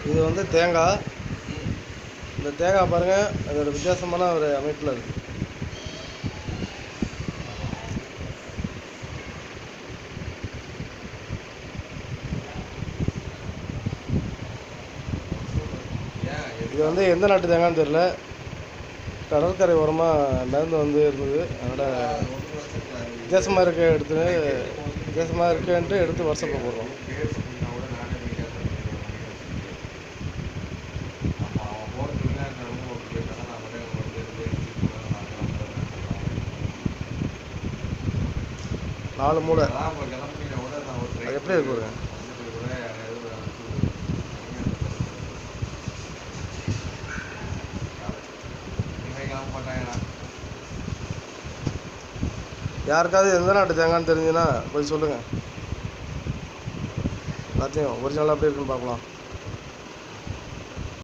இது வந்து தேங்காய் இந்த தேங்காய் பாருங்கள் அதோட வித்தியாசமான ஒரு அமைப்பில் இருக்குது இது வந்து எந்த நாட்டு தேங்காய்னு தெரில கடற்கரை ஓரமாக நடந்து வந்து இருந்தது அதனால் வித்தியாசமாக இருக்க எடுத்து வித்தியாசமாக இருக்குன்ட்டு எடுத்து வாட்ஸ்அப்பில் போடுறோம் நாலு மூளை அது எப்படி இருக்கு பாருங்க யாருக்காவது எந்த நாட்டு தேங்காய்னு தெரிஞ்சுன்னா கொஞ்சம் சொல்லுங்கள் எல்லாத்தையும் ஒரிஜினலாக எப்படி இருக்குன்னு பார்க்கலாம்